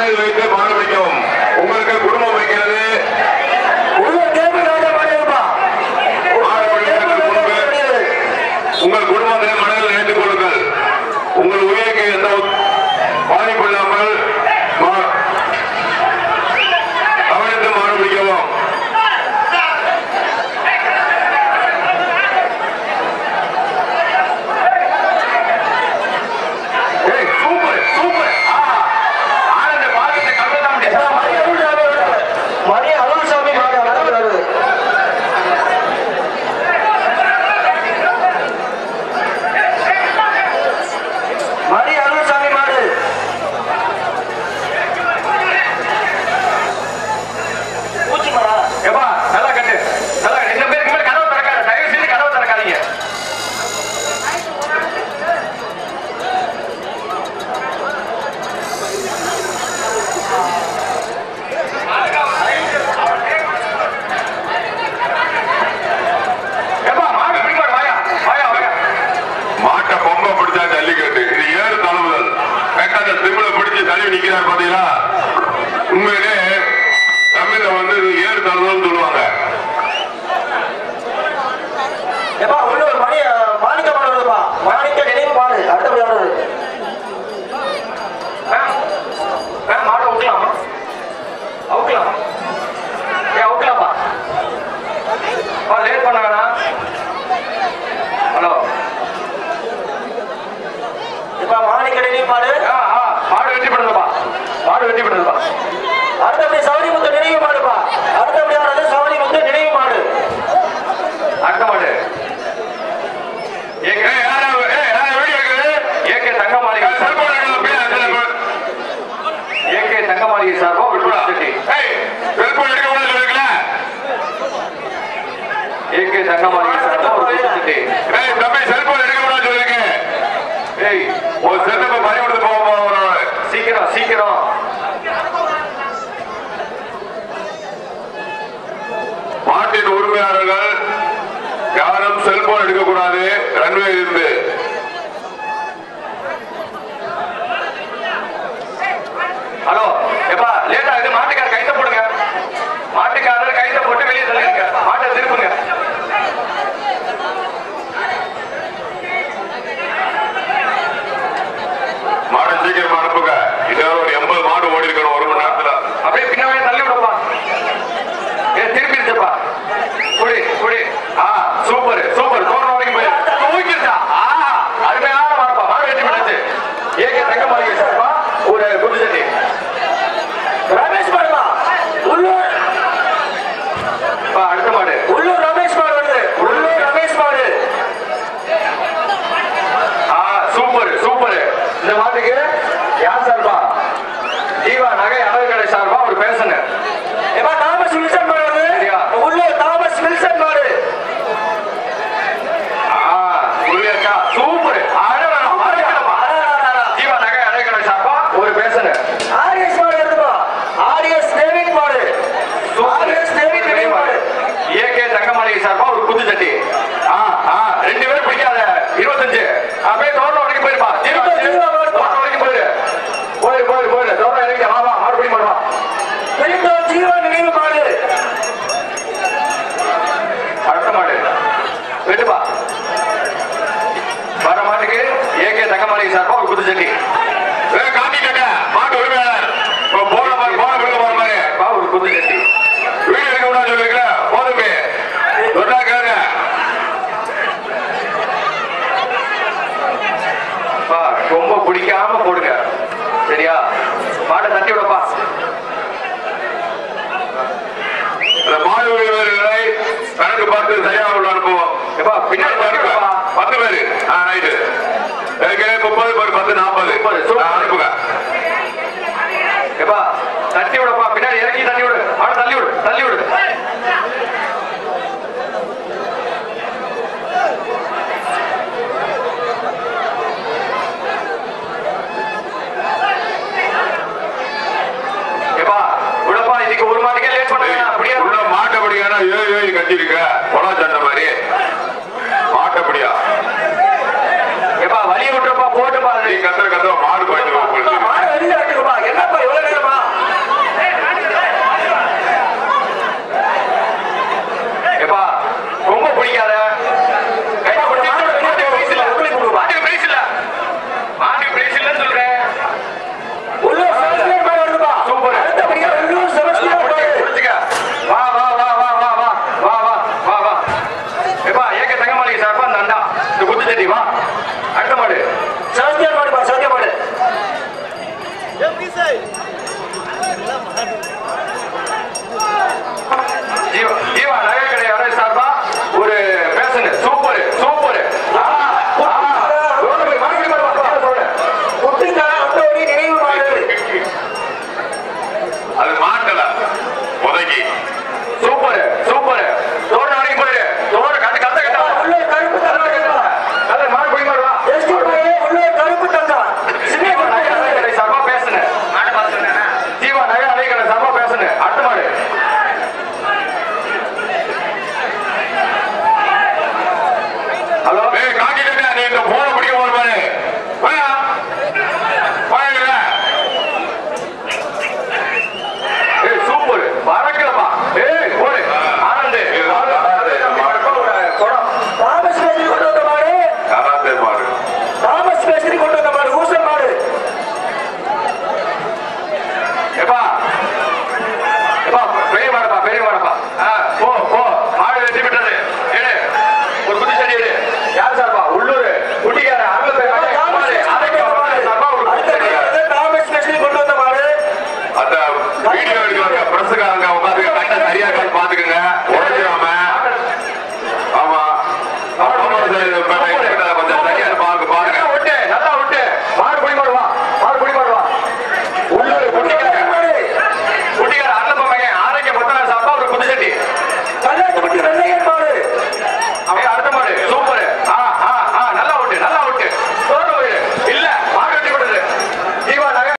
மனதில் வைத்து மாடு பிடிக்கவும் உங்களுக்கு குடும்பம் வைக்கிறது உள்ள கேள்வி கேட்க மாட்டேங்கப்பா மாடு பிடிப்பதற்கு முன்பு உங்கள் குடும்பத்தை மனதில் நினைத்துக் கொள்ளுங்கள் உங்கள் உயிருக்கு எந்த பாதிப்பு இல்லாமல் மா- கவனித்து மாடு பிடிக்கவும் ஏய், சூப்பர் சூப்பர் ஆஹா. ஆனந்த பாதத்தை கண்டதான் முடியாது மணி அருள்சாமி வருது. மணி அருள்சாமி மாடு வளர்ந்து வருது மணி அருள்சாமி மாடு பூச்சி மரா ஏப்பா நல்லா கட்டு நல்லா கட்டு இந்த பேருக்கு மேல கதவு திறக்காத தயவு செய்து கதவு திறக்காதீங்க ஏப்பா மாடு பிடிக்க வாயா வாயா வாயா மாட்டை பொம்பை பிடிச்சா ஜல்லிக்கட்டு இது ஏறு தழுவுதல் வெக்காத திமிழ பிடிச்சு தள்ளி நிக்கிறார் பாத்தீங்களா உண்மையிலே தமிழ்ல வந்து இது ஏறு தழுவுதல் சொல்லுவாங்க எப்பா உள்ள ஒரு மணி அஹ், மாணிக்க மாடு வருதுப்பா மாணிக்க நினைவு மாடு அடுத்தபடி வருது மாடை அவுக்கலாமா அவுக்கலாமா ஏ அவுக்கலாமா பா லேட் பண்ண வேணாம் ஹலோ இப்ப மாணிக்க நினைவு மாடு ஆ ஆ மாடு வெட்டி பண்ணுதுப்பா மாடு வெட்டி பண்ணுதுப்பா அடுத்தபடி சவரி முத்து நினைவு மாடுப்பா அடுத்தபடி வர்றது சவரி முத்து நினைவு மாடு அடுத்த மாடு ஏகே யாரா ஏ யாரா வீடியோ எடுக்குது ஏகே தங்க மாளிகை செல்போன் எடுக்கல ஏகே தங்க மாளிகை சார்பா விட்டுடா ஏய் செல்போன் எடுக்க கூடாது சொல்லிருக்கல ஏகே தங்க மாளிகை சார்பா ஒரு குத்துச்சட்டி ஏய் தம்பி செல்போன் எடுக்க கூடாது சொல்லிருக்கேன் ஏய் ஒரு செல்போன் பறி கொடுத்து போக போறோம் சீக்கிரம் சீக்கிரம் மாட்டின் உரிமையாளர்கள் யாரும் செல்போன் எடுக்கக்கூடாது ரன்வே இருந்து ஹலோ எப்பா லேட் ஆகுது மாட்டுக்கார கைத்த போடுங்க மாட்டுக்காரர் கைத்த போட்டு வெளியே தள்ளிடுங்க மாட்டை திருப்புங்க மாடு சீக்கிரமா அனுப்புங்க இதோ ஒரு எண்பது மாடு ஓடி இருக்கணும் ஒரு மணி நேரத்துல அப்படியே பின்னாவே தள்ளி விடப்பா ஏ திருப்பிடுச்சப்பா குடி குடி ஆ சூப்பர் சூப்பர் தோரணம் வரைக்கும் போய் தூக்கிடுச்சா ஆ அருமையான மாடப்பா மாடு வெட்டி விடாச்சு ஏகே தங்க மாளிகை சார்பா ஒரு குதிச்சட்டி ரமேஷ் மாடுப்பா உள்ளூர் பா, அடுத்த மாடு உள்ளூர் ரமேஷ் மாடு வருது உள்ளூர் ரமேஷ் மாடு ஆ சூப்பர் சூப்பர் இந்த மாட்டுக்கு யார் சார்பா ஜீவா நகை அழகு கடை சார்பா ஒரு பேசுங்க எப்பா தாமஸ் வில்சன் மாடு வருது சரியா? உள்ளூர் தாமஸ் வில்சன் மாடு ஆ புரியக்கா சூப்பர் அழகா மறக்கலப்பா ஜீவா நகை அழகு கடை சார்பா ஒரு பேசுங்க ஆர்எஸ் மாடு வருதுப்பா ஆர்எஸ் டேவிட் மாடு ஆர்எஸ் டேவிட் நினைவு மாடு ஏகே தங்கமலை சார்பா ஒரு குத்து சட்டி ஆ ஆ ரெண்டு பேரும் பிடிக்காத இருபத்தஞ்சு அப்படியே தோட்டம் வரைக்கும் போயிருப்பா ஜீவா ஜீவா மாடு. தோட்டம் வரைக்கும் போயிரு போயிரு போயிரு போயிரு தோட்டம் இறங்கி வா வா மறுபடியும் பண்ணுவா பெரியதோ ஜீவா நினைவு மாடு அடுத்த மாடு வெட்டுப்பா வர மாட்டுக்கு ஏகே தங்கமலை சார்பா ஒரு குத்து சட்டி காட்டி கட்ட மாட்டு உரிமையாளர் இப்போ போன மாதிரி போன பிறகு போற மாதிரி பா ஒரு குத்து சட்டி வீடு எடுக்க கூடாது சொல்லிருக்கல போதுமே சொன்னா கேளுங்க பா ரொம்ப பிடிக்காம போடுங்க சரியா மாட்டை தட்டி விடப்பா இந்த மாடு உரிமையாளர்களை கணக்கு பார்த்து சரியா உள்ள அனுப்புவோம் எப்பா பின்னாடி பாருங்க பத்து பேரு ஆ ரைட்டு ஏற்கனவே முப்பது பேர் பத்து நாற்பது ஆ, அனுப்புங்க எப்பா தட்டி விடப்பா பின்னாடி இறக்கி தள்ளி விடு மாடு தள்ளி விடு தள்ளி விடு எப்பா விடப்பா இன்னைக்கு ஒரு மாட்டுக்கே லேட் பண்ணுங்க அப்படியே உள்ள மாட்டபடியான ஏழு ஏழு கட்டிருக்க கொலா சண்டை மாதிரி மாட்டபடியா எப்பா வழிய விட்டுறப்பா போட்டுப்பா நீ கத்துற கத்துற மாடு போயிட்டு மாடு வெளியில இருக்குப்பா என்னப்பா எவ்வளவு நேரமா ஜீவா ஜீவா